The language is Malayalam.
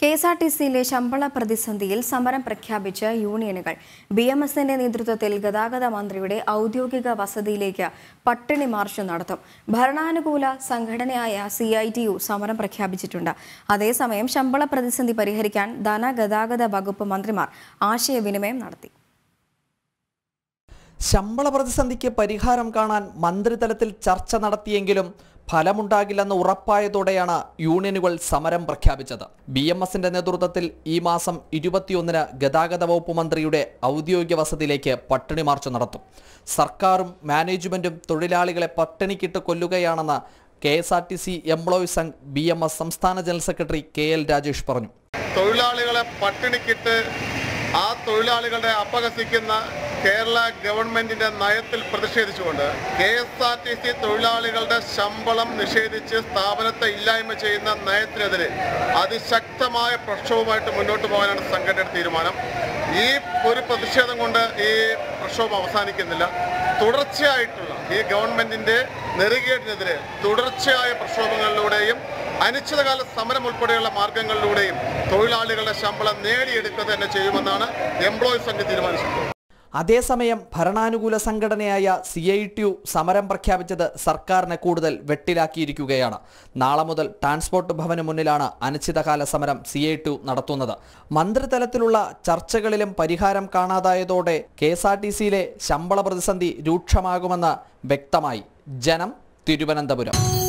കെ എസ് ആർ ടി സിയിലെ ശമ്പള പ്രതിസന്ധിയിൽ സമരം പ്രഖ്യാപിച്ച യൂണിയനുകൾ ബി എം എസിന്റെ നേതൃത്വത്തിൽ ഗതാഗത മന്ത്രിയുടെ ഔദ്യോഗിക വസതിയിലേക്ക് പട്ടിണി മാർച്ച് നടത്തും ഭരണാനുകൂല സംഘടനയായ സി ഐ ടി യു സമരം പ്രഖ്യാപിച്ചിട്ടുണ്ട് അതേസമയം ശമ്പള പ്രതിസന്ധി പരിഹരിക്കാൻ ധനഗതാഗത വകുപ്പ് മന്ത്രിമാർ ആശയവിനിമയം നടത്തി ശമ്പള പ്രതിസന്ധിക്ക് പരിഹാരം കാണാൻ മന്ത്രിതലത്തിൽ ചർച്ച നടത്തിയെങ്കിലും ഫലമുണ്ടാകില്ലെന്ന് ഉറപ്പായതോടെയാണ് യൂണിയനുകൾ സമരം പ്രഖ്യാപിച്ചത് ബി എം എസിന്റെ നേതൃത്വത്തിൽ ഈ മാസം ഇരുപത്തിയൊന്നിന് ഗതാഗത വകുപ്പ് മന്ത്രിയുടെ ഔദ്യോഗിക വസതിയിലേക്ക് പട്ടിണി മാർച്ച് നടത്തും സർക്കാരും മാനേജ്മെന്റും തൊഴിലാളികളെ പട്ടിണിക്കിട്ട് കൊല്ലുകയാണെന്ന് K S R T C employees Sangh B M S സംസ്ഥാന general secretary K L Rajesh പറഞ്ഞു തൊഴിലാളികളെ പട്ടിണിക്കിട്ട് ആ തൊഴിലാളികളെ അപഹസിക്കുന്ന കേരള ഗവൺമെന്റിന്റെ നയത്തിൽ പ്രതിഷേധിച്ചുകൊണ്ട് K S R T C തൊഴിലാളികളുടെ ശമ്പളം നിഷേധിച്ച് സ്ഥാപനത്തെ ഇല്ലായ്മ ചെയ്യുന്ന നയത്തിനെതിരെ അതിശക്തമായ പ്രക്ഷോഭമായിട്ട് മുന്നോട്ട് പോകാനാണ് സംഘടനയുടെ തീരുമാനം ഈ ഒരു പ്രതിഷേധം കൊണ്ട് ഈ പ്രക്ഷോഭം അവസാനിക്കുന്നില്ല തുടർച്ചയായിട്ടുള്ള ഈ ഗവൺമെന്റിന്റെ നെറുകേടിനെതിരെ തുടർച്ചയായ പ്രക്ഷോഭങ്ങളിലൂടെയും അനിശ്ചിതകാല സമരം ഉൾപ്പെടെയുള്ള മാർഗങ്ങളിലൂടെയും തൊഴിലാളികളുടെ ശമ്പളം നേടിയെടുക്കുക തന്നെ ചെയ്യുമെന്നാണ് എംപ്ലോയീസ് സംഘം തീരുമാനിച്ചിട്ടുള്ളത് അതേസമയം ഭരണാനുകൂല സംഘടനയായ സി ഐ ടി യു സമരം പ്രഖ്യാപിച്ചത് സർക്കാരിനെ കൂടുതൽ വെട്ടിലാക്കിയിരിക്കുകയാണ് നാളെ മുതൽ ട്രാൻസ്പോർട്ട് ഭവന് മുന്നിലാണ് അനിശ്ചിതകാല സമരം സി ഐ ടി യു നടത്തുന്നത് മന്ത്രിതലത്തിലുള്ള ചർച്ചകളിലും പരിഹാരം കാണാതായതോടെ കെ എസ് ആർ ടി സിയിലെ ശമ്പള പ്രതിസന്ധി രൂക്ഷമാകുമെന്ന് വ്യക്തമായി ജനം തിരുവനന്തപുരം